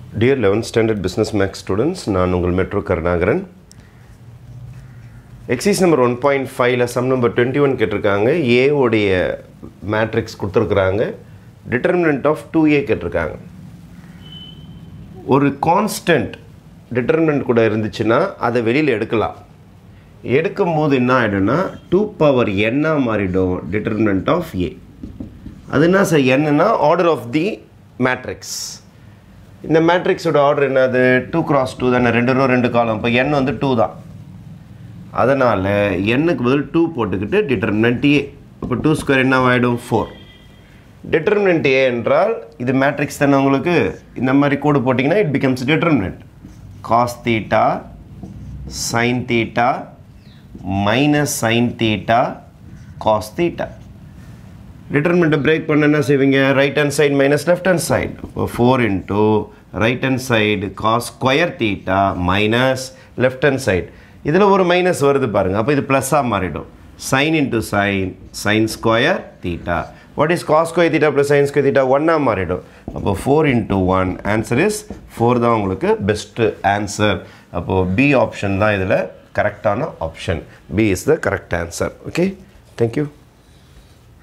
dear eleventh standard business maths students நான் உங்கள் metro Karunakaran exercise number one point ஃபைவ்ல sum number twenty one கேட்டிருக்காங்க A உடைய matrix கொடுத்துருக்குறாங்க டிட்டர்மினன்ட் ஆஃப் டூ ஏ கேட்டிருக்காங்க ஒரு கான்ஸ்டன்ட் டிட்டர்மினன்ட் கூட இருந்துச்சுன்னா அதை வெளியில் எடுக்கலாம் எடுக்கும் போது என்ன ஆகிடும்னா டூ பவர் என்னாக மாறிடும் டிட்டர்மினன்ட் ஆஃப் ஏ அது என்ன சார் என்னன்னா ஆர்டர் ஆஃப் தி மேட்ரிக்ஸ் இந்த மேட்ரிக்ஸோட ஆர்டர் என்னது டூ கிராஸ் டூ தானே ரெண்டு ரோ ரெண்டு காலம் இப்போ என் வந்து டூ தான் அதனால் எண்ணுக்கு பதில் டூ போட்டுக்கிட்டு டிட்டர்மினன்ட் ஏ இப்போ டூ ஸ்கொயர் என்ன ஆகிடும் ஃபோர் டிட்டர்மினன்ட் ஏ என்றால் இது மேட்ரிக்ஸ் தானே உங்களுக்கு இந்த மாதிரி கோடு போட்டிங்கன்னா it becomes determinant cos theta sine theta minus sine theta cos theta டிட்டர்மெண்ட்டை பிரேக் பண்ண என்ன செய்வீங்க right hand side minus left hand side இப்போ four into right hand side cos square theta minus left hand side இதில் ஒரு minus வருது பாருங்கள் அப்போ இது ப்ளஸ்ஸாக மாறிடும் sine into sine sine square theta what is cos square theta plus sine square theta ஒன்னாக மாறிடும் அப்போ four into one answer is four தான் உங்களுக்கு பெஸ்ட்டு ஆன்சர் அப்போது பி ஆப்ஷன் தான் இதில் கரெக்டான option B is the correct answer okay thank you